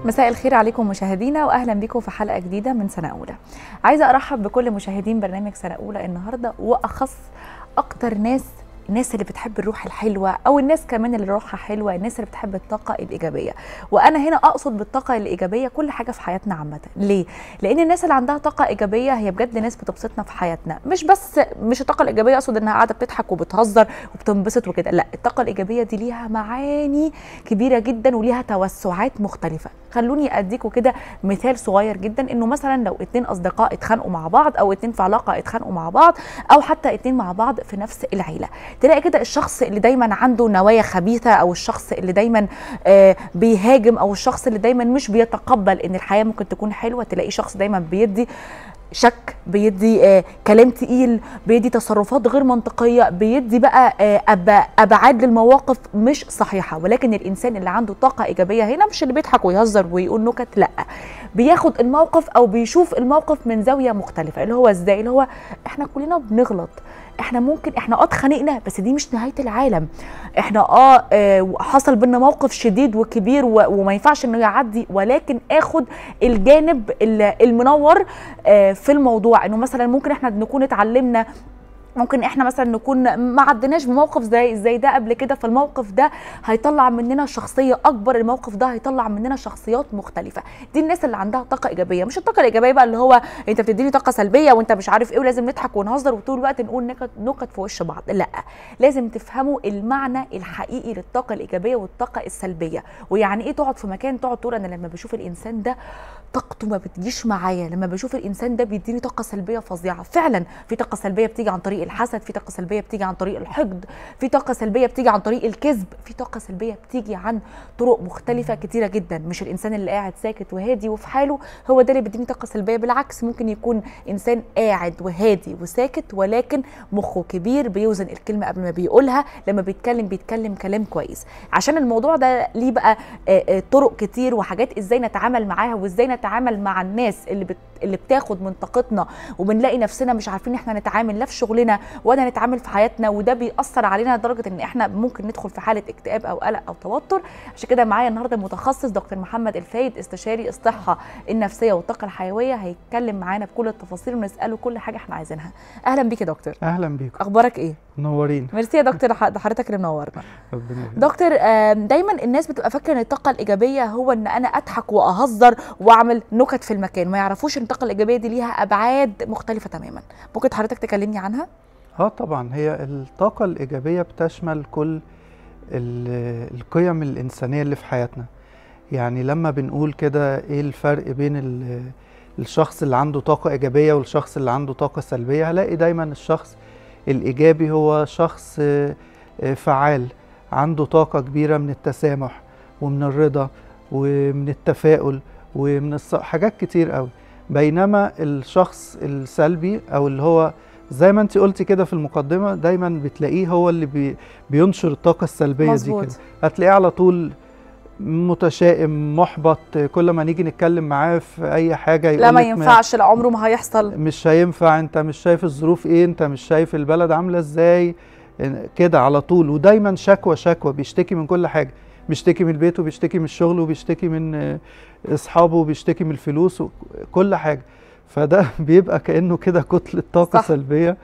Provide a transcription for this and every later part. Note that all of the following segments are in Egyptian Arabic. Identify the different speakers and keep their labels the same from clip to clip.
Speaker 1: مساء الخير عليكم مشاهدينا واهلا بكم في حلقه جديده من سنه اولى عايزه ارحب بكل مشاهدين برنامج سنه اولى النهارده واخص اكتر ناس الناس اللي بتحب الروح الحلوه او الناس كمان اللي روحها حلوه الناس اللي بتحب الطاقه الايجابيه وانا هنا اقصد بالطاقه الايجابيه كل حاجه في حياتنا عامه ليه لان الناس اللي عندها طاقه ايجابيه هي بجد ناس بتبسطنا في حياتنا مش بس مش الطاقه الايجابيه اقصد انها قاعده بتضحك وبتهزر وبتنبسط وكده لا الطاقه الايجابيه دي ليها معاني كبيره جدا وليها توسعات مختلفه خلوني اديكم كده مثال صغير جدا انه مثلا لو اتنين اصدقاء اتخانقوا مع بعض او اتنين في علاقه اتخانقوا مع بعض او حتى اتنين مع بعض في نفس العيله تلاقي كده الشخص اللي دايما عنده نوايا خبيثه او الشخص اللي دايما آه بيهاجم او الشخص اللي دايما مش بيتقبل ان الحياه ممكن تكون حلوه تلاقيه شخص دايما بيدي شك بيدي آه كلام تقيل بيدي تصرفات غير منطقيه بيدي بقى آه أب ابعاد للمواقف مش صحيحه ولكن الانسان اللي عنده طاقه ايجابيه هنا مش اللي بيضحك ويهزر ويقول نكت لا بياخد الموقف او بيشوف الموقف من زاويه مختلفه اللي هو ازاي اللي هو احنا كلنا بنغلط احنا ممكن احنا اه اتخانقنا بس دي مش نهايه العالم احنا اه, آه حصل بينا موقف شديد وكبير وما ينفعش انه يعدي ولكن اخد الجانب المنور آه في الموضوع انه مثلا ممكن احنا نكون اتعلمنا ممكن احنا مثلا نكون ما عدناش بموقف زي زي ده قبل كده فالموقف ده هيطلع مننا شخصيه اكبر الموقف ده هيطلع مننا شخصيات مختلفه دي الناس اللي عندها طاقه ايجابيه مش الطاقه الايجابيه بقى اللي هو انت بتديني طاقه سلبيه وانت مش عارف ايه ولازم نضحك ونهزر وطول الوقت نقول نكت نكت في وش بعض لا لازم تفهموا المعنى الحقيقي للطاقه الايجابيه والطاقه السلبيه ويعني ايه تقعد في مكان تقعد تقول انا لما بشوف الانسان ده طاقته ما بتجيش معايا لما بشوف الانسان ده بيديني طاقه سلبيه فظيعه فعلا في طاقه سلبيه بتيجي عن طريق الحسد في طاقه سلبيه بتيجي عن طريق الحقد في طاقه سلبيه بتيجي عن طريق الكذب في طاقه سلبيه بتيجي عن طرق مختلفه كتيره جدا مش الانسان اللي قاعد ساكت وهادي وفي حاله هو ده اللي بيديني طاقه سلبيه بالعكس ممكن يكون انسان قاعد وهادي وساكت ولكن مخه كبير بيوزن الكلمه قبل ما بيقولها لما بيتكلم بيتكلم كلام كويس عشان الموضوع ده ليه بقى طرق كتير وحاجات ازاي نتعامل معاها وازاي نتعامل مع الناس اللي بت اللي بتاخد من طاقتنا وبنلاقي نفسنا مش عارفين احنا نتعامل لا في شغلنا ولا نتعامل في حياتنا وده بيأثر علينا لدرجه ان احنا ممكن ندخل في حاله اكتئاب او قلق او توتر عشان كده معايا النهارده متخصص دكتور محمد الفايد استشاري الصحه النفسيه والطاقه الحيويه هيتكلم معانا بكل التفاصيل ونساله كل حاجه احنا عايزينها اهلا بيك يا دكتور
Speaker 2: اهلا بيكم
Speaker 1: اخبارك ايه
Speaker 2: منورين
Speaker 1: ميرسي يا دكتور حضرتك اللي منورنا
Speaker 2: ربنا
Speaker 1: دكتور دايما الناس بتبقى فاكره ان الطاقه الايجابيه هو ان انا اضحك واهزر واعمل نكت في المكان ما يعرفوش ان الطاقه الايجابيه دي ليها ابعاد مختلفه تماما ممكن حضرتك تكلمني عنها
Speaker 2: اه طبعا هي الطاقه الايجابيه بتشمل كل القيم الانسانيه اللي في حياتنا يعني لما بنقول كده ايه الفرق بين الشخص اللي عنده طاقه ايجابيه والشخص اللي عنده طاقه سلبيه هلاقي دايما الشخص الايجابي هو شخص فعال عنده طاقه كبيره من التسامح ومن الرضا ومن التفاؤل ومن الص... حاجات كتير قوي بينما الشخص السلبي او اللي هو زي ما انت قلتي كده في المقدمه دايما بتلاقيه هو اللي بي بينشر الطاقه السلبيه
Speaker 1: مزبوط.
Speaker 2: دي كده هتلاقيه على طول متشائم محبط كل ما نيجي نتكلم معاه في اي حاجه يقول
Speaker 1: لا ما ينفعش لا عمره ما هيحصل
Speaker 2: مش هينفع انت مش شايف الظروف ايه انت مش شايف البلد عامله ازاي كده على طول ودايما شكوى شكوى بيشتكي من كل حاجه بيشتكي من البيت وبيشتكي من الشغل وبيشتكي من اصحابه وبيشتكي من الفلوس وكل حاجه فده بيبقى كانه كده كتله طاقه
Speaker 1: صح.
Speaker 2: سلبيه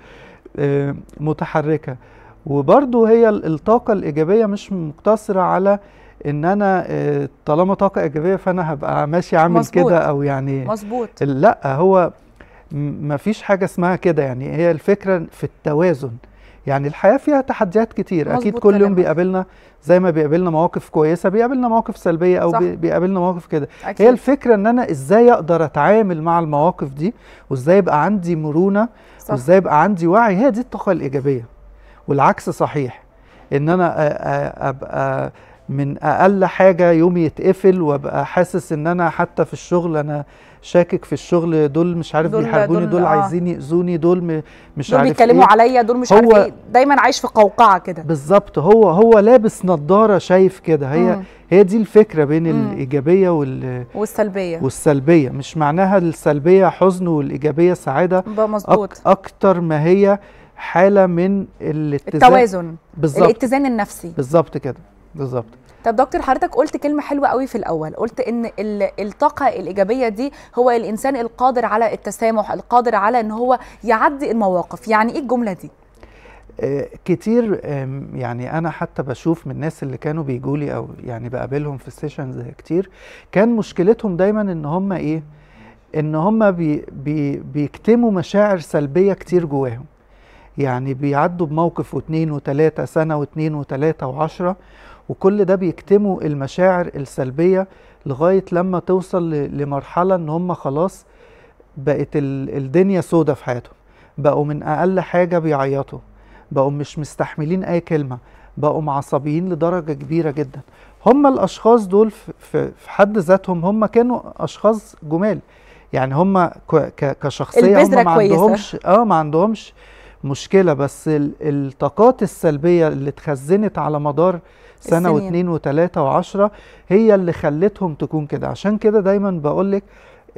Speaker 2: متحركه وبرضه هي الطاقه الايجابيه مش مقتصره على ان انا طالما طاقه ايجابيه فانا هبقى ماشي عامل كده او يعني
Speaker 1: مظبوط
Speaker 2: لا هو ما فيش حاجه اسمها كده يعني هي الفكره في التوازن يعني الحياه فيها تحديات كتير اكيد كل يوم بيقابلنا زي ما بيقابلنا مواقف كويسه بيقابلنا مواقف سلبيه او
Speaker 1: صح.
Speaker 2: بيقابلنا مواقف كده
Speaker 1: أكيد.
Speaker 2: هي الفكره ان انا ازاي اقدر اتعامل مع المواقف دي وازاي يبقى عندي مرونه
Speaker 1: صح.
Speaker 2: وازاي يبقى عندي وعي هي دي الطاقه الايجابيه والعكس صحيح ان انا ابقى من اقل حاجه يومي يتقفل وابقى حاسس ان انا حتى في الشغل انا شاكك في الشغل دول مش عارف
Speaker 1: دول-
Speaker 2: بيحاربوني
Speaker 1: دول-
Speaker 2: دول,
Speaker 1: آه.
Speaker 2: عايزين يأذوني دول م- مش
Speaker 1: دول
Speaker 2: عارف
Speaker 1: بيتكلموا
Speaker 2: إيه.
Speaker 1: عليا دول مش
Speaker 2: هو-
Speaker 1: عارف ايه دايما عايش في قوقعه كده
Speaker 2: بالظبط هو هو لابس نظاره شايف كده هي
Speaker 1: مم.
Speaker 2: هي دي الفكره بين
Speaker 1: مم.
Speaker 2: الايجابيه وال
Speaker 1: والسلبيه
Speaker 2: والسلبيه مش معناها السلبيه حزن والايجابيه سعاده
Speaker 1: بقى مظبوط
Speaker 2: أك اكتر ما هي حاله من الاتزان
Speaker 1: التوازن
Speaker 2: بالظبط
Speaker 1: الاتزان النفسي
Speaker 2: بالظبط كده بالظبط
Speaker 1: طب دكتور حضرتك قلت كلمه حلوه قوي في الاول قلت ان ال- الطاقه الايجابيه دي هو الانسان القادر على التسامح القادر على ان هو يعدي المواقف يعني ايه الجمله دي
Speaker 2: آه، كتير آم، يعني انا حتى بشوف من الناس اللي كانوا بيجوا لي او يعني بقابلهم في السيشنز كتير كان مشكلتهم دايما ان هم ايه ان هم بي بي بيكتموا مشاعر سلبيه كتير جواهم يعني بيعدوا بموقف واتنين وتلاته سنه واتنين وتلاته وعشره وكل ده بيكتموا المشاعر السلبيه لغايه لما توصل ل- لمرحله ان هم خلاص بقت ال- الدنيا سودة في حياتهم بقوا من اقل حاجه بيعيطوا بقوا مش مستحملين اي كلمه بقوا معصبيين لدرجه كبيره جدا هم الاشخاص دول في- في في حد ذاتهم هم كانوا اشخاص جمال يعني هم ك- ك- كشخصيه
Speaker 1: البذرة
Speaker 2: هم ما
Speaker 1: كويسة.
Speaker 2: عندهمش اه ما عندهمش مشكله بس ال- الطاقات السلبيه اللي اتخزنت على مدار سنه
Speaker 1: السنين.
Speaker 2: واثنين وثلاثه وعشرة هي اللي خلتهم تكون كده عشان كده دايما بقول لك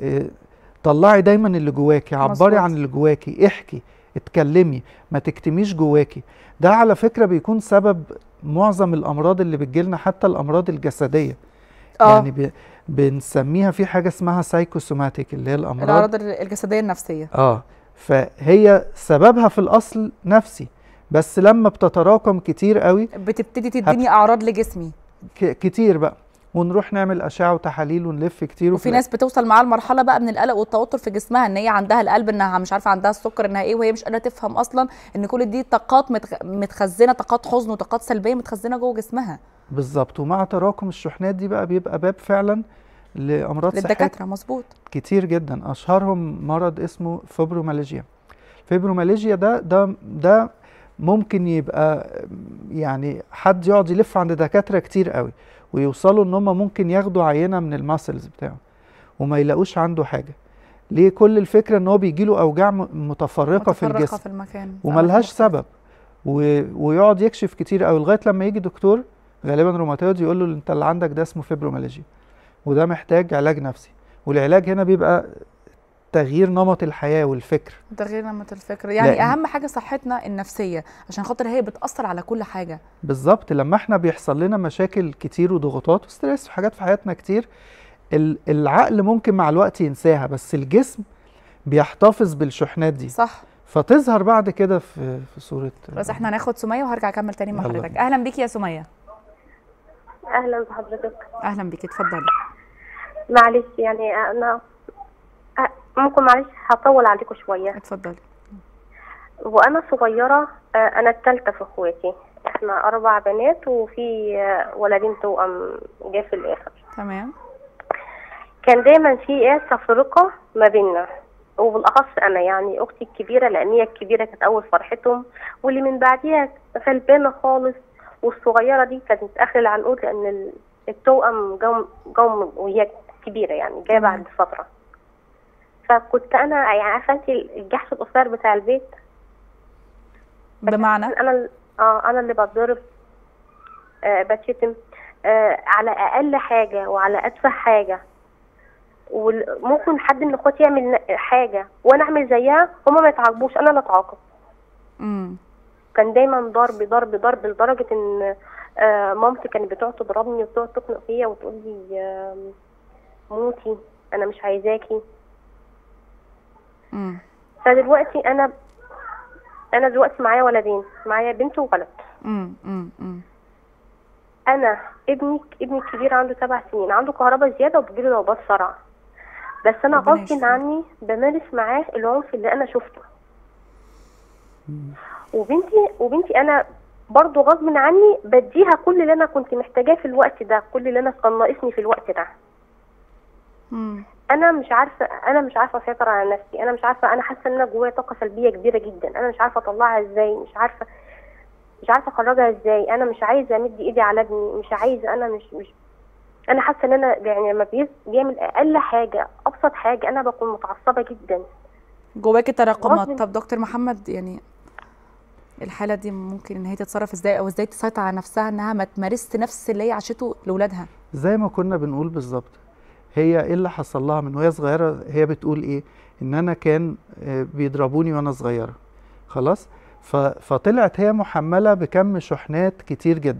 Speaker 2: طلعي دايما اللي جواكي عبري
Speaker 1: مظبوط.
Speaker 2: عن اللي جواكي احكي اتكلمي ما تكتميش جواكي ده على فكره بيكون سبب معظم الامراض اللي بتجيلنا حتى الامراض الجسديه
Speaker 1: اه
Speaker 2: يعني ب... بنسميها في حاجه اسمها سايكوسوماتيك اللي هي الامراض
Speaker 1: الاعراض الجسديه النفسيه
Speaker 2: اه فهي سببها في الاصل نفسي بس لما بتتراكم كتير قوي
Speaker 1: بتبتدي تديني اعراض لجسمي
Speaker 2: ك... كتير بقى ونروح نعمل اشعه وتحاليل ونلف كتير
Speaker 1: وفي ناس بتوصل معاها المرحله بقى من القلق والتوتر في جسمها ان هي عندها القلب انها مش عارفه عندها السكر انها ايه وهي مش قادره تفهم اصلا ان كل دي طاقات متخ... متخزنه طاقات حزن وطاقات سلبيه متخزنه جوه جسمها
Speaker 2: بالظبط ومع تراكم الشحنات دي بقى بيبقى باب فعلا لامراض صحيه
Speaker 1: للدكاتره مظبوط
Speaker 2: كتير جدا اشهرهم مرض اسمه فيبروماليجيا فيبروماليجيا ده ده ده ممكن يبقى يعني حد يقعد يلف عند دكاتره كتير قوي ويوصلوا ان هم ممكن ياخدوا عينه من الماسلز بتاعه وما يلاقوش عنده حاجه ليه كل الفكره ان هو بيجي له اوجاع م- متفرقه في
Speaker 1: متفرقة
Speaker 2: الجسم
Speaker 1: في المكان
Speaker 2: وملهاش
Speaker 1: في
Speaker 2: سبب و... ويقعد يكشف كتير قوي لغايه لما يجي دكتور غالبا روماتويد يقول له انت اللي عندك ده اسمه فيبروماليجيا وده محتاج علاج نفسي والعلاج هنا بيبقى تغيير نمط الحياه والفكر
Speaker 1: تغيير نمط الفكر يعني
Speaker 2: لأن-
Speaker 1: اهم حاجه صحتنا النفسيه عشان خاطر هي بتاثر على كل حاجه
Speaker 2: بالظبط لما احنا بيحصل لنا مشاكل كتير وضغوطات وستريس وحاجات في حياتنا كتير ال- العقل ممكن مع الوقت ينساها بس الجسم بيحتفظ بالشحنات دي
Speaker 1: صح
Speaker 2: فتظهر بعد كده في في صوره
Speaker 1: بس احنا هناخد سميه وهرجع اكمل تاني مع
Speaker 2: يلا
Speaker 1: حضرتك
Speaker 2: بينا.
Speaker 1: اهلا بيكي يا سميه
Speaker 3: اهلا بحضرتك
Speaker 1: اهلا بيكي اتفضلي
Speaker 3: معلش يعني انا أ- ممكن معلش هطول عليكم شويه
Speaker 1: اتفضلي
Speaker 3: وانا صغيره آه، انا الثالثه في اخواتي احنا اربع بنات وفي آه، ولدين توأم جه في الاخر
Speaker 1: تمام
Speaker 3: كان دايما في ايه تفرقه ما بيننا وبالاخص انا يعني اختي الكبيره لان هي الكبيره كانت اول فرحتهم واللي من بعديها غلبانه خالص والصغيره دي كانت اخر العنقود لان ال- التوأم جم جم وهي كبيره يعني جايه بعد فتره فكنت انا يعني عارفه انت الجحش القصير بتاع البيت
Speaker 1: بمعنى
Speaker 3: انا ال- اه انا اللي بتضرب آه بتشتم آه على اقل حاجه وعلى اتفه حاجه وممكن حد من اخواتي يعمل ن- حاجه وانا اعمل زيها هما ما يتعاقبوش انا اللي اتعاقب
Speaker 1: امم
Speaker 3: كان دايما ضرب ضرب ضرب لدرجه ان آه مامتي كانت بتقعد تضربني وتقعد تخنق فيا وتقول لي آه موتي انا مش عايزاكي
Speaker 1: امم
Speaker 3: فدلوقتي انا انا دلوقتي معايا ولدين معايا بنت وولد
Speaker 1: امم امم
Speaker 3: انا ابني ابني الكبير عنده سبع سنين عنده كهرباء زياده وبيجيله نوبات صرع بس انا
Speaker 1: ربنا
Speaker 3: غصب
Speaker 1: يشفيه.
Speaker 3: عني بمارس معاه العنف اللي انا شفته وبنتي وبنتي انا برضو غصب عني بديها كل اللي انا كنت محتاجاه في الوقت ده كل اللي انا كان ناقصني في الوقت ده
Speaker 1: امم
Speaker 3: انا مش عارفه انا مش عارفه اسيطر على نفسي انا مش عارفه انا حاسه ان انا جوايا طاقه سلبيه كبيره جدا انا مش عارفه اطلعها ازاي مش عارفه مش عارفه اخرجها ازاي انا مش عايزه امد ايدي على ابني مش عايزه انا مش مش انا حاسه ان انا يعني لما بيز- بيعمل اقل حاجه ابسط حاجه انا بكون متعصبه جدا
Speaker 1: جواكي تراكمات
Speaker 3: غصب-
Speaker 1: طب دكتور محمد يعني الحاله دي ممكن ان هي تتصرف ازاي او ازاي تسيطر على نفسها انها ما تمارسش نفس اللي هي عاشته لاولادها
Speaker 2: زي ما كنا بنقول بالظبط هي ايه اللي حصل لها من وهي صغيره هي بتقول ايه ان انا كان آه، بيضربوني وانا صغيره خلاص ف- فطلعت هي محمله بكم شحنات كتير جدا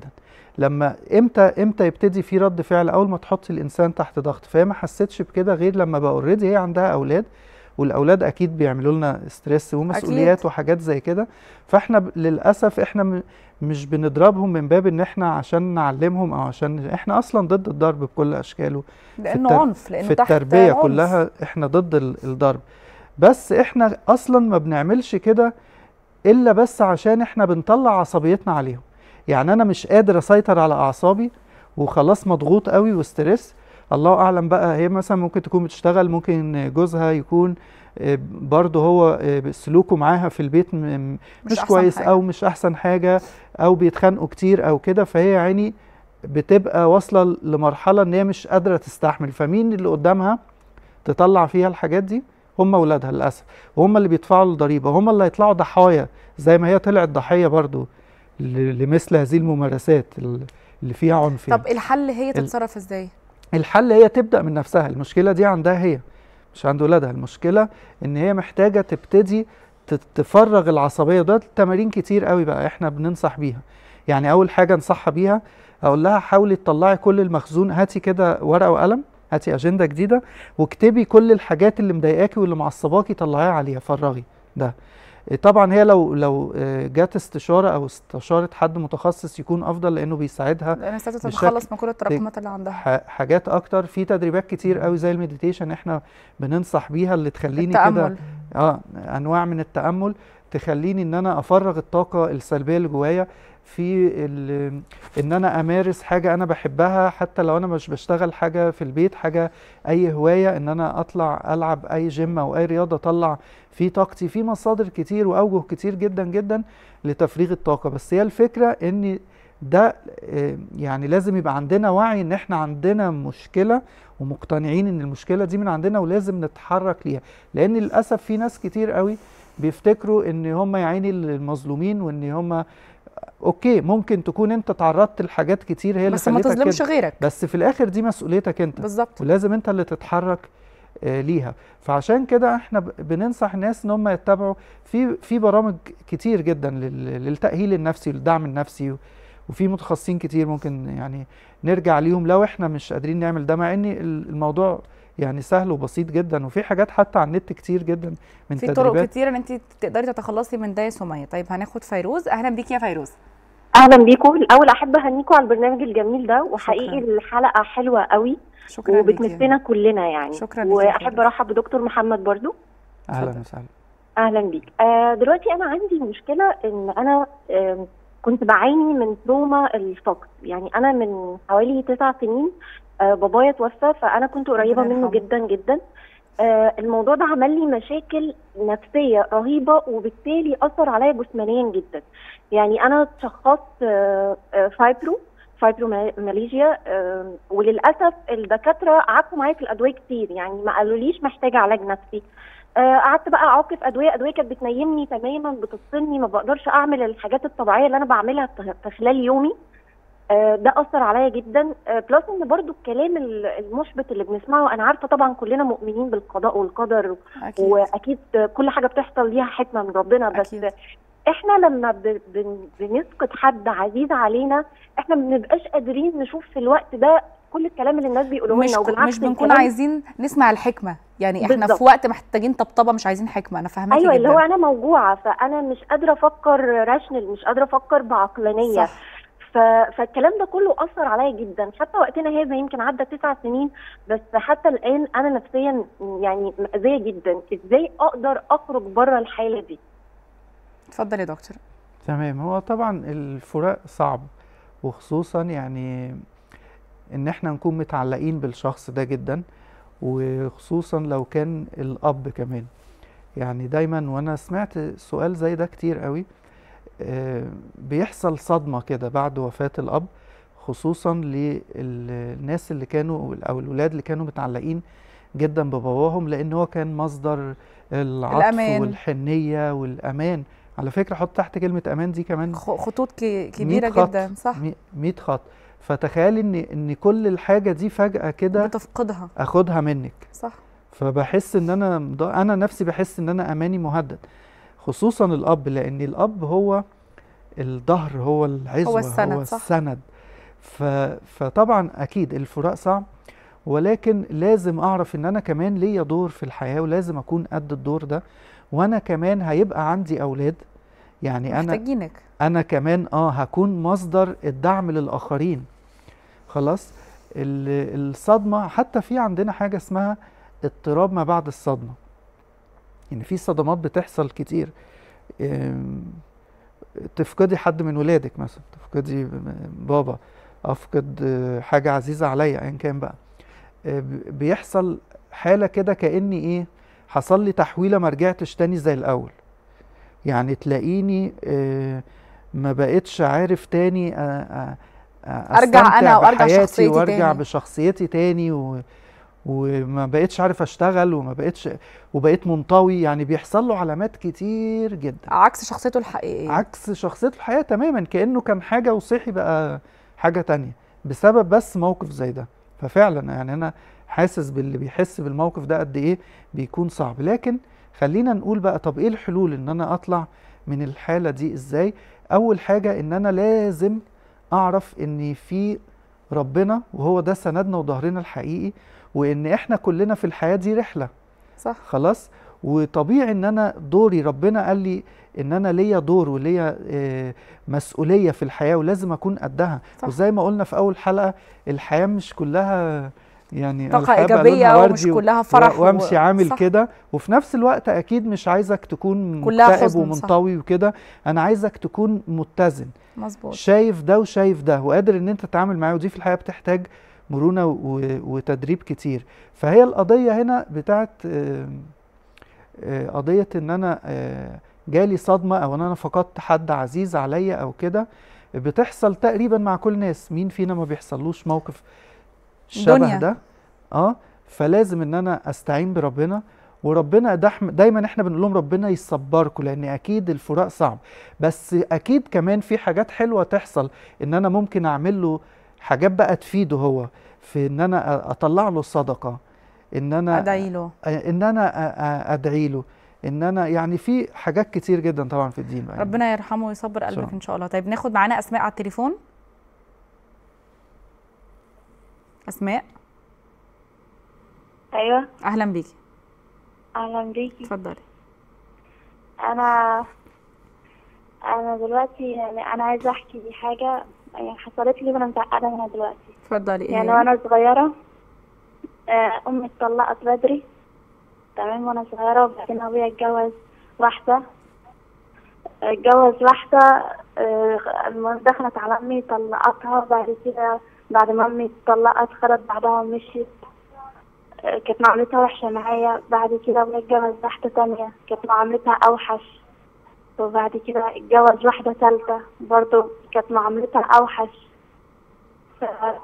Speaker 2: لما امتى امتى يبتدي في رد فعل اول ما تحط الانسان تحت ضغط فهي ما حسيتش بكده غير لما بقى اوريدي هي عندها اولاد والاولاد اكيد بيعملوا لنا ستريس ومسؤوليات
Speaker 1: أكيد.
Speaker 2: وحاجات زي كده فاحنا ب- للاسف احنا م- مش بنضربهم من باب ان احنا عشان نعلمهم او عشان احنا اصلا ضد الضرب بكل اشكاله
Speaker 1: لانه
Speaker 2: التر-
Speaker 1: عنف لانه
Speaker 2: في
Speaker 1: تحت
Speaker 2: التربيه
Speaker 1: عنف.
Speaker 2: كلها احنا ضد ال- الضرب بس احنا اصلا ما بنعملش كده الا بس عشان احنا بنطلع عصبيتنا عليهم يعني انا مش قادر اسيطر على اعصابي وخلاص مضغوط قوي وستريس الله اعلم بقى هي مثلا ممكن تكون بتشتغل ممكن جوزها يكون آه، برضه هو آه، سلوكه معاها في البيت م- م-
Speaker 1: مش
Speaker 2: مش,
Speaker 1: أحسن
Speaker 2: كويس
Speaker 1: حاجة.
Speaker 2: او مش احسن حاجه او بيتخانقوا كتير او كده فهي يعني بتبقى واصله لمرحله ان هي مش قادره تستحمل فمين اللي قدامها تطلع فيها الحاجات دي هم اولادها للاسف وهم اللي بيدفعوا الضريبه هم اللي هيطلعوا ضحايا زي ما هي طلعت ضحيه برضو ل- لمثل هذه الممارسات ال- اللي فيها عنف يعني.
Speaker 1: طب الحل هي تتصرف ازاي
Speaker 2: الحل هي تبدا من نفسها المشكله دي عندها هي مش عند ولادها المشكله ان هي محتاجه تبتدي ت- تفرغ العصبيه ده تمارين كتير قوي بقى احنا بننصح بيها يعني اول حاجه انصحها بيها اقول لها حاولي تطلعي كل المخزون هاتي كده ورقه وقلم هاتي اجنده جديده واكتبي كل الحاجات اللي مضايقاكي واللي معصباكي طلعيها عليها فرغي ده إيه طبعا هي لو لو آه، جات استشاره او استشاره حد متخصص يكون افضل لانه بيساعدها
Speaker 1: لان ستة
Speaker 2: بشكل
Speaker 1: تتخلص من كل التراكمات اللي عندها
Speaker 2: ح- حاجات اكتر في تدريبات كتير قوي زي المديتيشن احنا بننصح بيها اللي تخليني كده
Speaker 1: التامل
Speaker 2: اه انواع من التامل تخليني ان انا افرغ الطاقه السلبيه اللي جوايا في ال- ان انا امارس حاجه انا بحبها حتى لو انا مش بشتغل حاجه في البيت حاجه اي هوايه ان انا اطلع العب اي جيم او اي رياضه اطلع في طاقتي في مصادر كتير واوجه كتير جدا جدا لتفريغ الطاقه بس هي الفكره ان ده آه، يعني لازم يبقى عندنا وعي ان احنا عندنا مشكله ومقتنعين ان المشكله دي من عندنا ولازم نتحرك ليها لان للاسف في ناس كتير قوي بيفتكروا ان هم يا عيني المظلومين وان هم اوكي ممكن تكون انت تعرضت لحاجات كتير هي اللي
Speaker 1: بس ما
Speaker 2: خلتك
Speaker 1: تظلمش
Speaker 2: كده
Speaker 1: غيرك
Speaker 2: بس في الاخر دي مسؤوليتك انت
Speaker 1: بالظبط
Speaker 2: ولازم انت اللي تتحرك آه، ليها فعشان كده احنا ب- بننصح الناس ان هم يتبعوا في في برامج كتير جدا لل- للتأهيل النفسي والدعم النفسي و- وفي متخصصين كتير ممكن يعني نرجع ليهم لو احنا مش قادرين نعمل ده مع ان ال- الموضوع يعني سهل وبسيط جدا وفي حاجات حتى على النت كتير جدا من
Speaker 1: في طرق
Speaker 2: تدريبات
Speaker 1: كتير ان انت تقدري تتخلصي من ده يا سميه طيب هناخد فيروز اهلا بيكي يا فيروز
Speaker 3: اهلا بيكم الاول احب اهنيكم على البرنامج الجميل ده وحقيقي
Speaker 1: شكراً.
Speaker 3: الحلقه حلوه قوي
Speaker 1: شكرا ليكي
Speaker 3: وبتمسنا كلنا يعني
Speaker 1: شكراً ليكي يا
Speaker 3: واحب
Speaker 1: فندم.
Speaker 3: ارحب بدكتور محمد برضو
Speaker 2: اهلا
Speaker 1: اتفضل.
Speaker 2: وسهلا
Speaker 3: اهلا بيك آه دلوقتي انا عندي مشكله ان انا آه كنت بعاني من تروما الفقد يعني انا من حوالي تسع سنين آه بابايا توفى فانا كنت قريبه
Speaker 1: ربنا
Speaker 3: منه
Speaker 1: يرحمه.
Speaker 3: جدا جدا آه الموضوع ده عمل لي مشاكل نفسيه رهيبه وبالتالي اثر عليا جسمانيا جدا يعني انا اتشخصت آه آه فايبرو فايبروماليجيا آه وللاسف الدكاتره قعدوا معايا في الادويه كتير يعني ما قالوليش محتاجه علاج نفسي آه، قعدت بقى اعاقب ادويه ادويه كانت بتنيمني تماما بتفصلني ما بقدرش اعمل الحاجات الطبيعيه اللي انا بعملها في في خلال يومي آه، ده اثر عليا جدا آه، بلس ان برضو الكلام ال- المحبط اللي بنسمعه انا عارفه طبعا كلنا مؤمنين بالقضاء والقدر
Speaker 1: اكيد
Speaker 3: واكيد كل حاجه بتحصل ليها حكمه من ربنا بس
Speaker 1: أكيد.
Speaker 3: احنا لما ب- بن- بنفقد حد عزيز علينا احنا ما بنبقاش قادرين نشوف في الوقت ده كل الكلام اللي الناس بيقولوه
Speaker 1: مش
Speaker 3: لنا
Speaker 1: كو-
Speaker 3: وبالعكس
Speaker 1: مش بنكون
Speaker 3: الكلام-
Speaker 1: عايزين نسمع الحكمه يعني احنا
Speaker 3: بالظبط.
Speaker 1: في وقت محتاجين طبطبه مش عايزين حكمه انا فاهماكي
Speaker 3: ايوه
Speaker 1: جدا
Speaker 3: اللي هو انا موجوعه فانا مش قادره افكر راشنال مش قادره افكر بعقلانيه
Speaker 1: صح
Speaker 3: ف... فالكلام ده كله اثر عليا جدا حتى وقتنا هذا يمكن عدى تسع سنين بس حتى الان انا نفسيا يعني مأذيه جدا ازاي اقدر اخرج بره الحاله دي
Speaker 1: اتفضل يا دكتور
Speaker 2: تمام هو طبعا الفراق صعب وخصوصا يعني ان احنا نكون متعلقين بالشخص ده جدا وخصوصا لو كان الاب كمان يعني دايما وانا سمعت سؤال زي ده كتير قوي آه، بيحصل صدمة كده بعد وفاة الاب خصوصا للناس اللي كانوا او الولاد اللي كانوا متعلقين جدا بباباهم لان هو كان مصدر العطف
Speaker 1: الأمان.
Speaker 2: والحنية والامان على فكرة حط تحت كلمة امان دي كمان
Speaker 1: خ- خطوط ك-
Speaker 2: 100
Speaker 1: كبيره
Speaker 2: خط.
Speaker 1: جدا صح
Speaker 2: 100 خط فتخيل ان ان كل الحاجه دي فجاه كده
Speaker 1: بتفقدها
Speaker 2: اخدها منك
Speaker 1: صح
Speaker 2: فبحس ان انا مض- انا نفسي بحس ان انا اماني مهدد خصوصا الاب لان الاب هو الظهر هو العزوه
Speaker 1: السند،
Speaker 2: هو
Speaker 1: صح.
Speaker 2: السند ف... فطبعا اكيد الفراق صعب ولكن لازم اعرف ان انا كمان ليا دور في الحياه ولازم اكون قد الدور ده وانا كمان هيبقى عندي اولاد يعني انا
Speaker 1: محتاجينك
Speaker 2: انا كمان اه هكون مصدر الدعم للاخرين خلاص ال- الصدمه حتى في عندنا حاجه اسمها اضطراب ما بعد الصدمه يعني في صدمات بتحصل كتير أم، تفقدي حد من ولادك مثلا تفقدي بابا افقد آه، حاجه عزيزه عليا ايا كان بقى آه، ب- بيحصل حاله كده كاني ايه حصل لي تحويله ما رجعتش تاني زي الاول يعني تلاقيني آه، ما بقتش عارف تاني آه، آه، آه،
Speaker 1: أرجع أنا
Speaker 2: أستمتع
Speaker 1: وأرجع
Speaker 2: بحياتي
Speaker 1: شخصيتي
Speaker 2: وارجع
Speaker 1: تاني.
Speaker 2: بشخصيتي تاني و... وما بقتش عارف اشتغل وما بقتش وبقيت منطوي يعني بيحصل له علامات كتير جدا
Speaker 1: عكس شخصيته الحقيقيه
Speaker 2: عكس شخصيته الحقيقة تماما كأنه كان حاجة وصحي بقى حاجة تانية بسبب بس موقف زي ده ففعلا يعني أنا حاسس باللي بيحس بالموقف ده قد إيه بيكون صعب لكن خلينا نقول بقى طب إيه الحلول إن أنا أطلع من الحالة دي إزاي أول حاجة إن أنا لازم أعرف إن في ربنا وهو ده سندنا وظهرنا الحقيقي وإن إحنا كلنا في الحياة دي رحلة
Speaker 1: صح
Speaker 2: خلاص وطبيعي ان انا دوري ربنا قال لي ان انا ليا دور وليا آه، مسؤوليه في الحياه ولازم اكون قدها
Speaker 1: صح.
Speaker 2: وزي ما قلنا في اول حلقه الحياه مش كلها يعني
Speaker 1: طاقة
Speaker 2: الحياة بقى
Speaker 1: إيجابية
Speaker 2: لونها
Speaker 1: ومش
Speaker 2: وردي و-
Speaker 1: كلها فرح
Speaker 2: و- وامشي
Speaker 1: و-
Speaker 2: عامل
Speaker 1: صح.
Speaker 2: كده وفي نفس الوقت اكيد مش عايزك تكون
Speaker 1: كلها
Speaker 2: مكتئب
Speaker 1: حزن، صح.
Speaker 2: ومنطوي وكده انا عايزك تكون متزن
Speaker 1: مظبوط
Speaker 2: شايف ده وشايف ده وقادر ان انت تتعامل معاه ودي في الحياه بتحتاج مرونه و- وتدريب كتير فهي القضيه هنا بتاعت آم، آه، قضيه ان انا آه، جالي صدمه او ان انا فقدت حد عزيز عليا او كده بتحصل تقريبا مع كل الناس مين فينا ما بيحصلوش موقف شبه
Speaker 1: دنيا.
Speaker 2: ده اه فلازم ان انا استعين بربنا وربنا ده إحنا- دايما احنا بنقول لهم ربنا يصبركم لان اكيد الفراق صعب بس اكيد كمان في حاجات حلوه تحصل ان انا ممكن اعمل له حاجات بقى تفيده هو في ان انا أ- اطلع له الصدقه ان انا
Speaker 1: ادعي له
Speaker 2: ان انا أ- أ- ادعي له ان انا يعني في حاجات كتير جدا طبعا في الدين بقى يعني.
Speaker 1: ربنا يرحمه ويصبر
Speaker 2: شاء
Speaker 1: قلبك
Speaker 2: الله.
Speaker 1: ان شاء الله طيب ناخد معانا اسماء على التليفون اسماء
Speaker 4: ايوه
Speaker 1: اهلا بيكي
Speaker 4: اهلا بيكي
Speaker 1: اتفضلي
Speaker 4: انا انا دلوقتي يعني انا عايزه احكي حاجه يعني حصلت لي وانا متعقده منها دلوقتي
Speaker 1: اتفضلي ايه
Speaker 4: يعني
Speaker 1: هي؟
Speaker 4: وانا صغيره آه، امي اتطلقت بدري تمام وانا صغيره وبعدين ابويا اتجوز واحده اتجوز واحده آه، المهم دخلت على امي طلقتها بعد كده بعد ما امي اتطلقت خدت بعدها ومشيت آه، كانت معاملتها وحشه معايا بعد كده ابويا اتجوز واحده تانية كانت معاملتها اوحش وبعد كده اتجوز واحده ثالثه برضو كانت معاملتها اوحش ف...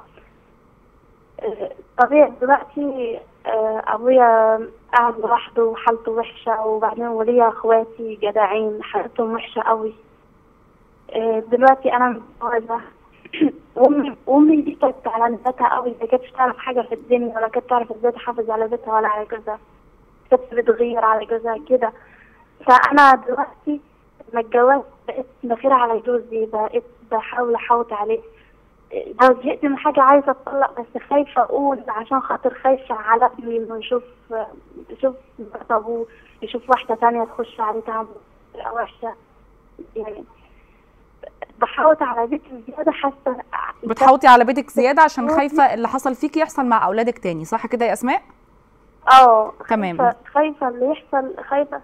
Speaker 4: آه، طبيعي دلوقتي آه، ابويا قاعد لوحده وحالته وحشه وبعدين وليا اخواتي جدعين حالتهم وحشه قوي آه، دلوقتي انا متجوزه وامي وامي دي كانت على نفسها قوي ما كانتش تعرف حاجه في الدنيا ولا كانت تعرف ازاي تحافظ على بيتها ولا على جوزها كانت بتغير على جوزها كده فانا دلوقتي لما اتجوزت بقيت بخير على جوزي بقيت بحاول احوط عليه لو زهقت من حاجة عايزة اتطلق بس خايفة اقول عشان خاطر خايفة على ابني انه يشوف يشوف مرات ابوه يشوف واحدة تانية تخش عليه تعمل طريقة وحشة يعني بحاول على بيتي زيادة حاسة
Speaker 1: بتحوطي على بيتك زياده عشان خايفه اللي حصل فيكي يحصل مع اولادك تاني صح كده يا اسماء
Speaker 4: اه
Speaker 1: تمام.
Speaker 4: خايفة- خايفة اللي يحصل خايفة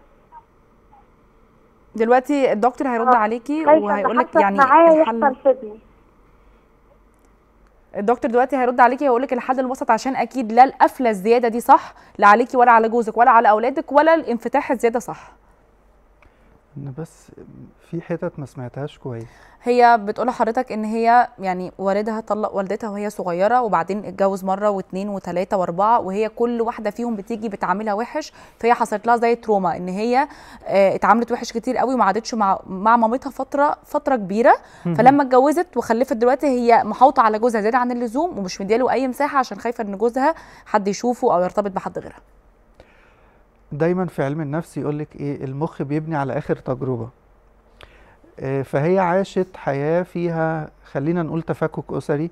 Speaker 1: دلوقتي الدكتور هيرد
Speaker 4: آه،
Speaker 1: عليكي
Speaker 4: خايفة
Speaker 1: وهيقول
Speaker 4: اللي
Speaker 1: لك
Speaker 4: حصل
Speaker 1: يعني
Speaker 4: معايا
Speaker 1: الحل
Speaker 4: يحصل في ابني
Speaker 1: الدكتور دلوقتي هيرد عليكي هيقول لك الحل الوسط عشان اكيد لا القفله الزياده دي صح لا عليكي ولا على جوزك ولا على اولادك ولا الانفتاح الزياده صح
Speaker 2: انا بس في حتت ما سمعتهاش كويس
Speaker 1: هي بتقول لحضرتك ان هي يعني والدها طلق والدتها وهي صغيره وبعدين اتجوز مره واثنين وثلاثه واربعه وهي كل واحده فيهم بتيجي بتعاملها وحش فهي حصلت لها زي تروما ان هي آه، اتعاملت وحش كتير قوي وما عادتش مع مع مامتها فتره فتره كبيره فلما اتجوزت وخلفت دلوقتي هي محاوطه على جوزها زياده عن اللزوم ومش مدياله اي مساحه عشان خايفه ان جوزها حد يشوفه او يرتبط بحد غيرها
Speaker 2: دايما في علم النفس يقول لك ايه المخ بيبني على اخر تجربه آه، فهي عاشت حياة فيها خلينا نقول تفكك أسري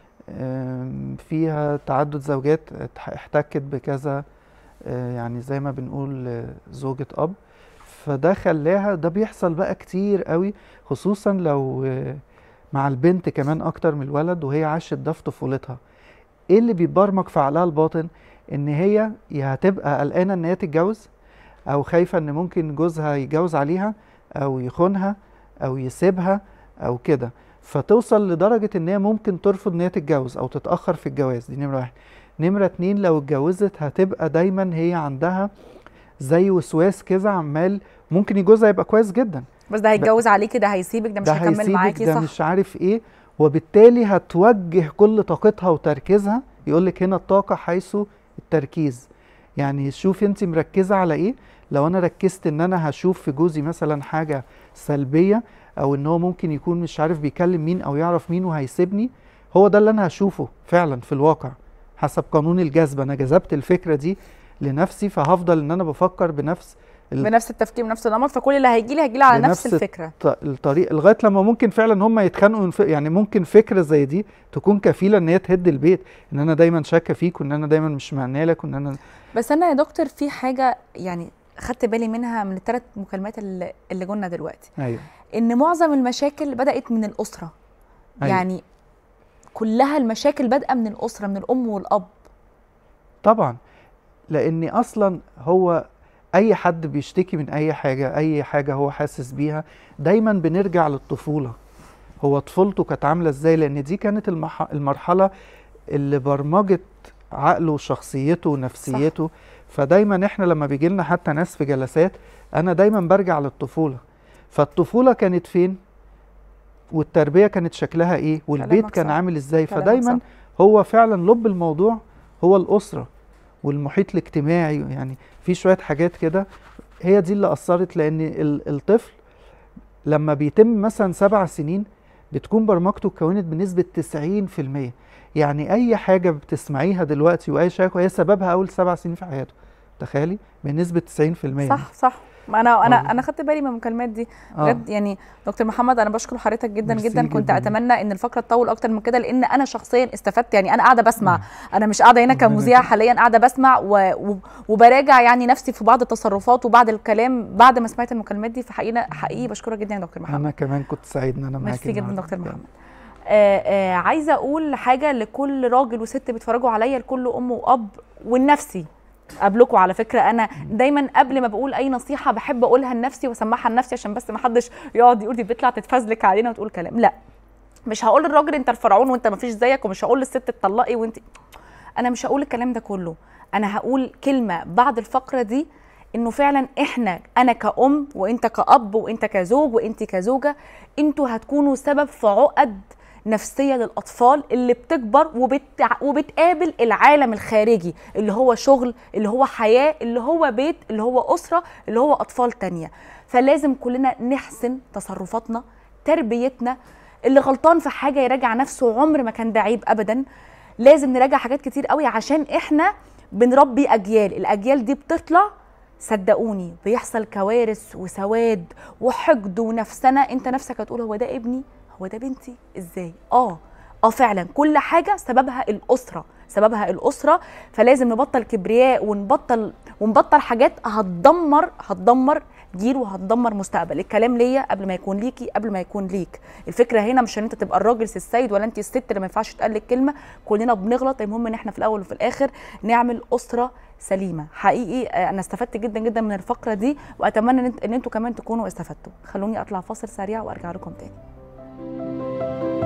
Speaker 2: آم، فيها تعدد زوجات اتح- احتكت بكذا آه، يعني زي ما بنقول آه، زوجة أب فده خلاها ده بيحصل بقى كتير قوي خصوصا لو آه، مع البنت كمان أكتر من الولد وهي عاشت ده في طفولتها ايه اللي بيبرمج في عقلها الباطن ان هي يا هتبقى قلقانه ان هي تتجوز او خايفه ان ممكن جوزها يتجوز عليها او يخونها او يسيبها او كده فتوصل لدرجه ان هي ممكن ترفض ان هي تتجوز او تتاخر في الجواز دي نمره واحد نمره اتنين لو اتجوزت هتبقى دايما هي عندها زي وسواس كده عمال ممكن جوزها يبقى كويس جدا
Speaker 1: بس ده هيتجوز عليكي ده هيسيبك ده مش
Speaker 2: ده
Speaker 1: هيكمل
Speaker 2: هيسيبك
Speaker 1: معاكي
Speaker 2: ده
Speaker 1: صح
Speaker 2: مش عارف ايه وبالتالي هتوجه كل طاقتها وتركيزها يقول لك هنا الطاقة حيث التركيز يعني شوفي انت مركزة على ايه لو انا ركزت ان انا هشوف في جوزي مثلا حاجة سلبية او ان هو ممكن يكون مش عارف بيكلم مين او يعرف مين وهيسيبني هو ده اللي انا هشوفه فعلا في الواقع حسب قانون الجذب انا جذبت الفكرة دي لنفسي فهفضل ان انا بفكر بنفس ال-
Speaker 1: بنفس التفكير ونفس النمط فكل اللي هيجي لي هيجي لي على نفس
Speaker 2: بنفس
Speaker 1: الفكره
Speaker 2: الط- الطريق لغايه لما ممكن فعلا هم يتخانقوا ينف- يعني ممكن فكره زي دي تكون كفيله ان هي تهد البيت ان انا دايما شاكه فيك وان انا دايما مش معنيه لك وان انا
Speaker 1: بس انا يا دكتور في حاجه يعني خدت بالي منها من الثلاث مكالمات اللي اللي جولنا دلوقتي
Speaker 2: ايوه
Speaker 1: ان معظم المشاكل بدات من الاسره
Speaker 2: أيوة.
Speaker 1: يعني كلها المشاكل بادئه من الاسره من الام والاب
Speaker 2: طبعا لان اصلا هو اي حد بيشتكي من اي حاجه اي حاجه هو حاسس بيها دايما بنرجع للطفوله هو طفولته كانت عامله ازاي لان دي كانت المح... المرحله اللي برمجت عقله وشخصيته ونفسيته فدايما احنا لما بيجي لنا حتى ناس في جلسات انا دايما برجع للطفوله فالطفوله كانت فين والتربيه كانت شكلها ايه والبيت
Speaker 1: كلامك
Speaker 2: كان
Speaker 1: صح.
Speaker 2: عامل ازاي
Speaker 1: كلامك
Speaker 2: فدايما
Speaker 1: صح.
Speaker 2: هو فعلا لب الموضوع هو الاسره والمحيط الاجتماعي يعني في شويه حاجات كده هي دي اللي اثرت لان ال- الطفل لما بيتم مثلا سبع سنين بتكون برمجته اتكونت بنسبه 90% يعني اي حاجه بتسمعيها دلوقتي واي شيء هي سببها اول سبع سنين في حياته تخيلي بنسبه 90%
Speaker 1: صح صح ما انا انا
Speaker 2: مظبوط.
Speaker 1: انا خدت بالي من المكالمات دي
Speaker 2: آه.
Speaker 1: بجد يعني دكتور محمد انا بشكر حضرتك جدا
Speaker 2: ميرسي
Speaker 1: جدا كنت
Speaker 2: جداً.
Speaker 1: اتمنى ان الفقره تطول اكتر من كده لان انا شخصيا استفدت يعني انا قاعده بسمع
Speaker 2: مم.
Speaker 1: انا مش قاعده هنا
Speaker 2: ربنا
Speaker 1: كمذيعه
Speaker 2: يكرمك.
Speaker 1: حاليا قاعده بسمع و... و... وبراجع يعني نفسي في بعض التصرفات وبعض الكلام بعد ما سمعت المكالمات دي فحقيقي حقيقي بشكرك جدا يا دكتور محمد
Speaker 2: انا كمان كنت سعيد ان انا معاكي
Speaker 1: ميرسي جدا
Speaker 2: النهاردة.
Speaker 1: دكتور محمد آه آه عايزه اقول حاجه لكل راجل وست بيتفرجوا عليا لكل ام واب والنفسي قبلكم على فكره انا دايما قبل ما بقول اي نصيحه بحب اقولها لنفسي واسمعها لنفسي عشان بس ما حدش يقعد يقول دي بتطلع تتفزلك علينا وتقول كلام لا مش هقول للراجل انت الفرعون وانت ما فيش زيك ومش هقول للست اتطلقي وانت انا مش هقول الكلام ده كله انا هقول كلمه بعد الفقره دي انه فعلا احنا انا كأم وانت كأب وانت كزوج وانت كزوجه انتوا هتكونوا سبب في عقد نفسيه للاطفال اللي بتكبر وبتع... وبتقابل العالم الخارجي اللي هو شغل اللي هو حياه اللي هو بيت اللي هو اسره اللي هو اطفال تانية فلازم كلنا نحسن تصرفاتنا تربيتنا اللي غلطان في حاجه يراجع نفسه عمر ما كان ده عيب ابدا لازم نراجع حاجات كتير قوي عشان احنا بنربي اجيال الاجيال دي بتطلع صدقوني بيحصل كوارث وسواد وحقد ونفسنا انت نفسك هتقول هو ده ابني هو ده بنتي ازاي اه اه فعلا كل حاجه سببها الاسره سببها الاسره فلازم نبطل كبرياء ونبطل ونبطل حاجات هتدمر هتدمر جيل وهتدمر مستقبل الكلام ليا قبل ما يكون ليكي قبل ما يكون ليك الفكره هنا مش ان انت تبقى الراجل السيد ولا انت الست اللي ما ينفعش تقال لك كلمه كلنا بنغلط المهم ان احنا في الاول وفي الاخر نعمل اسره سليمه حقيقي آه، انا استفدت جدا جدا من الفقره دي واتمنى ان انت- ان انتوا كمان تكونوا استفدتوا خلوني اطلع فاصل سريع وارجع لكم تاني